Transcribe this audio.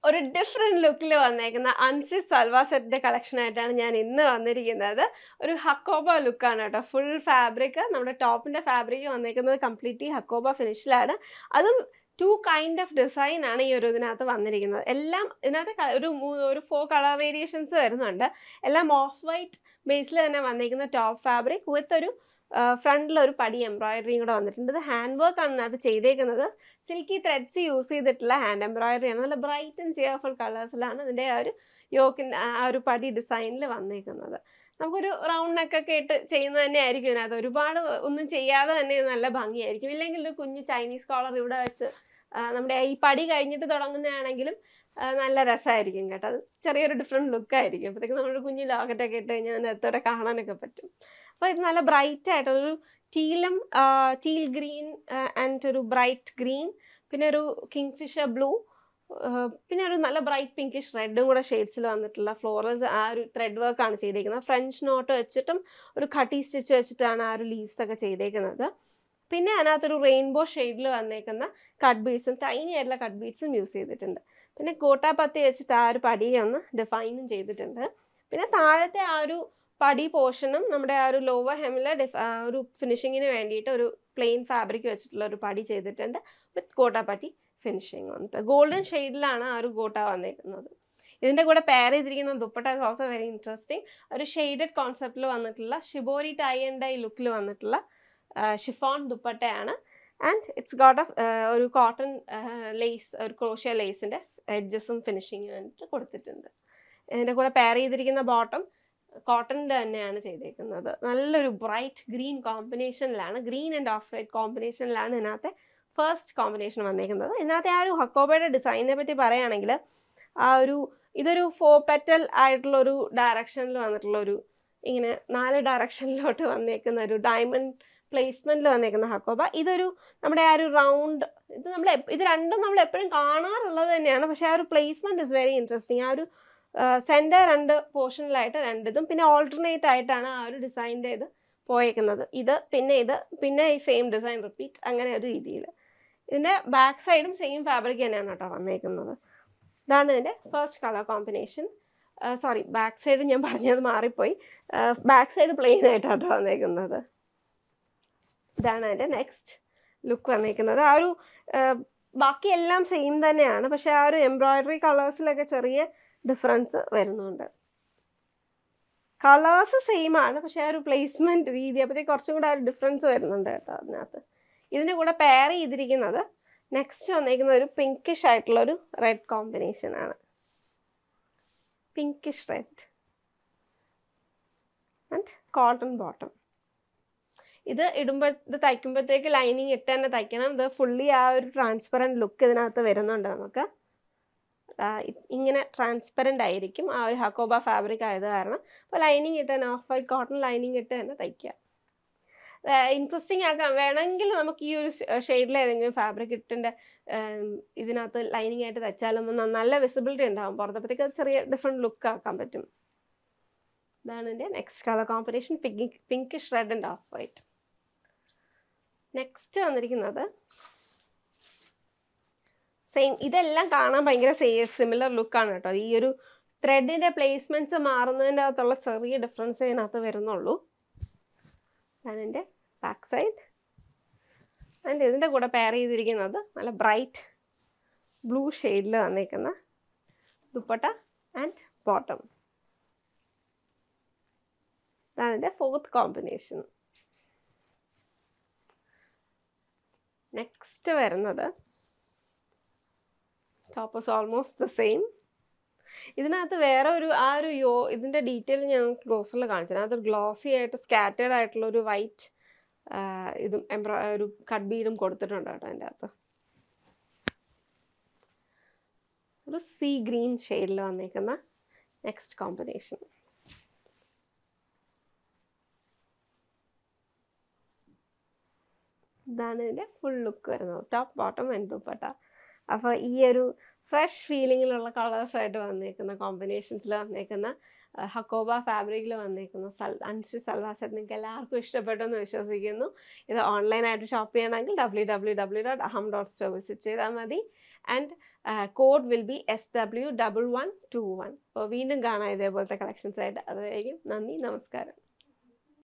ഒരു ഡിഫറെൻറ്റ് ലുക്കിൽ വന്നേക്കുന്ന അൺസ്റ്റിച്ച് സൽവാ സെറ്റിൻ്റെ കളക്ഷൻ ആയിട്ടാണ് ഞാൻ ഇന്ന് വന്നിരിക്കുന്നത് ഒരു ഹക്കോബ ലുക്കാണ് കേട്ടോ ഫുൾ ഫാബ്രിക് നമ്മുടെ ടോപ്പിൻ്റെ ഫാബ്രിക് വന്നേക്കുന്നത് കംപ്ലീറ്റ്ലി ഹക്കോബ ഫിനിഷിലാണ് അതും ടു കൈൻഡ് ഓഫ് ഡിസൈൻ ആണ് ഈ ഒരു ഇതിനകത്ത് വന്നിരിക്കുന്നത് എല്ലാം ഇതിനകത്ത് ക- ഒരു മൂ- ഒരു ഫോർ കളർ വേരിയേഷൻസ് വരുന്നുണ്ട് എല്ലാം ഓഫ് വൈറ്റ് ബേസിൽ തന്നെ വന്നിരിക്കുന്ന ടോപ്പ് ഫാബ്രിക് വിത്ത് ഒരു ഫ്രണ്ടിൽ ഒരു പടി എംബ്രോയിഡറിയും കൂടെ വന്നിട്ടുണ്ട് ഇത് ഹാൻഡ് വർക്ക് ആണ് അത് ചെയ്തേക്കുന്നത് സിൽക്കി ത്രെഡ്സ് യൂസ് ചെയ്തിട്ടുള്ള ഹാൻഡ് എംബ്രോയിഡറി ആണ് നല്ല ബ്രൈറ്റ് ആൻഡ് ചെയർഫുൾ കളേഴ്സിലാണ് ഇതിൻ്റെ ആ ഒരു യോക്കിൻ്റെ ആ ഒരു പടി ഡിസൈനിൽ വന്നേക്കുന്നത് നമുക്കൊരു റൗണ്ട് നെക്കൊക്കെ ഇട്ട് ചെയ്യുന്നത് തന്നെ ആയിരിക്കും ഇതിനകത്ത് ഒരുപാട് ഒന്നും ചെയ്യാതെ തന്നെ ഇത് നല്ല ഭംഗിയായിരിക്കും ഇല്ലെങ്കിൽ ഒരു കുഞ്ഞു ചൈനീസ് കോളർ ഇവിടെ വെച്ച് ആ, നമ്മുടെ ഈ പടി കഴിഞ്ഞിട്ട് തുടങ്ങുന്നതാണെങ്കിലും ആ, നല്ല രസമായിരിക്കും കേട്ടോ അത് ചെറിയൊരു ഡിഫറെൻറ്റ് ലുക്കായിരിക്കും അപ്പോഴത്തേക്ക് നമ്മൾ കുഞ്ഞു ലോക്കറ്റൊക്കെ ഇട്ട് കഴിഞ്ഞാൽ അതിനകത്തോടെ കാണാനൊക്കെ പറ്റും അപ്പോൾ ഇത് നല്ല ബ്രൈറ്റ് ആയിട്ടൊരു ടീലും ടീൽ ഗ്രീൻ ആൻഡ് ഒരു ബ്രൈറ്റ് ഗ്രീൻ പിന്നെ ഒരു കിങ് ഫിഷർ ബ്ലൂ പിന്നെ ഒരു നല്ല ബ്രൈറ്റ് പിങ്കിഷ് റെഡും കൂടെ ഷെയ്ഡ്സിൽ വന്നിട്ടുള്ള ഫ്ലോറൽസ് ആ ഒരു ത്രെഡ് വർക്കാണ് ചെയ്തേക്കുന്നത് ഫ്രഞ്ച് നോട്ട് വെച്ചിട്ടും ഒരു കട്ടി സ്റ്റിച്ച് വെച്ചിട്ടാണ് ആ ഒരു ലീവ്സ് ഒക്കെ ചെയ്തേക്കുന്നത് പിന്നെ അതിനകത്തൊരു റെയിൻബോ ഷെയ്ഡിൽ വന്നേക്കുന്ന കട്ട് ബീഡ്സും ടൈനി ആയിട്ടുള്ള കട്ട് ബീഡ്സും യൂസ് ചെയ്തിട്ടുണ്ട് പിന്നെ കോട്ടാപ്പത്തി വെച്ചിട്ട് ആ ഒരു പടിയെ ഒന്ന് ഡിഫൈനും ചെയ്തിട്ടുണ്ട് പിന്നെ താഴത്തെ ആ ഒരു പടി പോർഷനും നമ്മുടെ ആ ഒരു ലോവർ ഹെമിലെ ഡിഫ് ആ ഒരു ഫിനിഷിങ്ങിന് വേണ്ടിയിട്ട് ഒരു പ്ലെയിൻ ഫാബ്രിക് വെച്ചിട്ടുള്ള ഒരു പടി ചെയ്തിട്ടുണ്ട് വിത്ത് കോട്ടാപ്പട്ടി ഫിനിഷിങ് വന്നിട്ട് ഗോൾഡൻ ഷെയ്ഡിലാണ് ആ ഒരു ഗോട്ട വന്നേക്കുന്നത് ഇതിൻ്റെ കൂടെ പെയർ ചെയ്തിരിക്കുന്ന dupatta is also very interesting ഒരു ഷെയ്ഡഡ് കോൺസെപ്റ്റിൽ വന്നിട്ടുള്ള ഷിബോരി ടൈ ആൻഡ് ഡൈ ലുക്കിൽ വന്നിട്ടുള്ള ഷിഫോൺ ദുപ്പട്ടയാണ് ആൻഡ് ഇറ്റ്സ് ഗോട്ട് ഓഫ് ഒരു കോട്ടൺ ലേസ് ഒരു ക്രോഷ്യ ലേസിൻ്റെ എഡ്ജസും ഫിനിഷിങ്ങും വേണ്ടിയിട്ട് കൊടുത്തിട്ടുണ്ട് ഇതിൻ്റെ കൂടെ പെയർ ചെയ്തിരിക്കുന്ന ബോട്ടം കോട്ടണിൻ്റെ തന്നെയാണ് ചെയ്തേക്കുന്നത് നല്ലൊരു ബ്രൈറ്റ് ഗ്രീൻ കോമ്പിനേഷനിലാണ് ഗ്രീൻ ആൻഡ് ഓഫ് വൈറ്റ് കോമ്പിനേഷനിലാണ് ഇതിനകത്തെ ഫസ്റ്റ് കോമ്പിനേഷൻ വന്നേക്കുന്നത് ഇതിനകത്തെ ആ ഒരു ഹക്കോബയുടെ ഡിസൈനിനെ പറ്റി പറയുകയാണെങ്കിൽ ആ ഒരു ഇതൊരു ഫോർ പെറ്റൽ ആയിട്ടുള്ള ഒരു ഡയറക്ഷനിൽ വന്നിട്ടുള്ള ഒരു ഇങ്ങനെ നാല് ഡയറക്ഷനിലോട്ട് വന്നേക്കുന്ന ഒരു ഡയമണ്ട് പ്ലേസ്മെന്റിൽ വന്നേക്കുന്ന ഹക്കോബ ഇതൊരു നമ്മുടെ ആ ഒരു റൗണ്ട് ഇത് നമ്മൾ ഇത് രണ്ടും നമ്മൾ എപ്പോഴും കാണാറുള്ളത് തന്നെയാണ് പക്ഷേ ആ ഒരു പ്ലേസ്മെന്റ് ഇസ് വെരി ഇൻട്രസ്റ്റിംഗ് ആ ഒരു സെൻറ്റർ രണ്ട് പോർഷനിലായിട്ട് രണ്ടിതും പിന്നെ ഓൾട്ടർനേറ്റ് ആയിട്ടാണ് ആ ഒരു ഡിസൈൻ്റെ ഇത് പോയേക്കുന്നത് ഇത് പിന്നെ ഇത് പിന്നെ ഈ സെയിം ഡിസൈൻ റിപ്പീറ്റ് അങ്ങനെ ഒരു രീതിയിൽ ഇതിൻ്റെ ബാക്ക് സൈഡും സെയിം ഫാബ്രിക് തന്നെയാണ് കേട്ടോ വന്നേക്കുന്നത് ഇതാണ് ഇതിൻ്റെ first colour combination sorry back side ഞാൻ പറഞ്ഞത് മാറിപ്പോയി ബാക്ക് സൈഡ് പ്ലെയിൻ ആയിട്ടാണ് കേട്ടോ വന്നേക്കുന്നത് ഇതാണ് അതിൻ്റെ നെക്സ്റ്റ് ലുക്ക് വന്നേക്കുന്നത് ആ ഒരു ആ, ബാക്കി എല്ലാം സെയിം തന്നെയാണ് പക്ഷെ ആ ഒരു എംബ്രോയിഡറി കളേഴ്സിലൊക്കെ ചെറിയ ഡിഫറൻസ് വരുന്നുണ്ട് കളേഴ്സ് സെയിം ആണ് പക്ഷെ ആ ഒരു പ്ലേസ്മെൻറ്റ് രീതി അപ്പോഴത്തേക്ക് കുറച്ചും കൂടെ ആ ഒരു ഡിഫറൻസ് വരുന്നുണ്ട് കേട്ടോ അതിനകത്ത് ഇതിൻ്റെ കൂടെ പെയർ ചെയ്തിരിക്കുന്നത് നെക്സ്റ്റ് വന്നേക്കുന്ന ഒരു പിങ്കിഷ് ആയിട്ടുള്ള ഒരു റെഡ് കോമ്പിനേഷൻ ആണ് pinkish red and cotton bottom ഇത് ഇടുമ്പോൾ ഇത് തയ്ക്കുമ്പോഴത്തേക്ക് ലൈനിങ് ഇട്ട് തന്നെ തയ്ക്കണം ഇത് ഫുള്ളി ആ ഒരു ട്രാൻസ്പെറൻറ്റ് ലുക്ക് ഇതിനകത്ത് വരുന്നുണ്ട് നമുക്ക് ആ, ഇ- ഇങ്ങനെ ട്രാൻസ്പെറൻ്റ് ആയിരിക്കും ആ ഒരു ഹക്കോബ ഫാബ്രിക് ആയത് കാരണം അപ്പോൾ ലൈനിങ് ഇട്ട് തന്നെ ഓഫ് വൈറ്റ് കോട്ടൺ ലൈനിങ് ഇട്ട് തന്നെ തയ്ക്കുക ഇൻട്രസ്റ്റിംഗ് ആക്കാം വേണമെങ്കിൽ നമുക്ക് ഈ ഒരു ഷെയ്ഡിൽ ഏതെങ്കിലും ഫാബ്രിക് ഇട്ടിൻ്റെ ഇതിനകത്ത് ലൈനിങ് ആയിട്ട് തയ്ച്ചാലും ന- നല്ല വിസിബിലിറ്റി ഉണ്ടാകും പുറത്തപ്പോഴത്തേക്ക് അത് ചെറിയ ഡിഫറെൻറ്റ് ലുക്ക് ആക്കാൻ പറ്റും ഇതാണ് എൻ്റെ next colour combination pink pinkish red and off white next വന്നിരിക്കുന്നത് സെയിം ഇതെല്ലാം കാണാൻ ഭയങ്കര സിമിലർ ലുക്കാണ് കേട്ടോ ഈ ഒരു ത്രെഡിൻ്റെ പ്ലേസ്മെൻറ്റ്സ് മാറുന്നതിൻ്റെ അകത്തുള്ള ചെറിയ ഡിഫറൻസ് ഇതിനകത്ത് വരുന്നുള്ളൂ അതാണ് എൻ്റെ ബാക്ക് സൈഡ് ആൻഡ് ഇതിൻ്റെ കൂടെ പെയർ ചെയ്തിരിക്കുന്നത് നല്ല ബ്രൈറ്റ് ബ്ലൂ ഷെയ്ഡിൽ വന്നിരിക്കുന്ന ദുപ്പട്ട ആൻഡ് ബോട്ടം ഇതാണ് എൻ്റെ ഫോർത്ത് കോമ്പിനേഷൻ നെക്സ്റ്റ് വരുന്നത് top is almost the same ഇതിനകത്ത് വേറെ ഒരു ആ ഒരു യോ ഇതിൻ്റെ ഡീറ്റെയിൽ ഞാൻ ഗ്ലോസറിൽ കാണിച്ചു അതിനകത്ത് ഗ്ലോസി ആയിട്ട് സ്കാറ്റേഡ് ആയിട്ടുള്ള ഒരു വൈറ്റ് ഇതും എംബ്രോ ഒരു കട്ട് ബീഡും കൊടുത്തിട്ടുണ്ട് കേട്ടോ അതിൻ്റെ അകത്ത് ഒരു സീ ഗ്രീൻ ഷെയ്ഡിൽ വന്നേക്കുന്ന നെക്സ്റ്റ് കോമ്പിനേഷൻ ഇതാണ് ഇതിൻ്റെ ഫുൾ ലുക്ക് വരുന്നത് ടോപ്പ് ബോട്ടം ആൻഡ് ദുപ്പട്ട അപ്പോൾ ഈ ഒരു ഫ്രഷ് ഫീലിങ്ങിലുള്ള കളേഴ്സായിട്ട് വന്നേക്കുന്ന കോമ്പിനേഷൻസിൽ വന്നേക്കുന്ന ഹക്കോബ ഫാബ്രിക്കിൽ വന്നേക്കുന്ന സൽ അൻഷി സൽവാർ സെറ്റ് നിങ്ങൾക്ക് എല്ലാവർക്കും ഇഷ്ടപ്പെട്ടു എന്ന് വിശ്വസിക്കുന്നു ഇത് ഓൺലൈനായിട്ട് ഷോപ്പ് ചെയ്യണമെങ്കിൽ W W W dot Aham dot store visit ചെയ്താൽ മതി and code will be S W double one two one അപ്പോൾ വീണ്ടും കാണാം ഇതേപോലത്തെ കളക്ഷൻസ് ആയിട്ട് അതുവരെയും നന്ദി നമസ്കാരം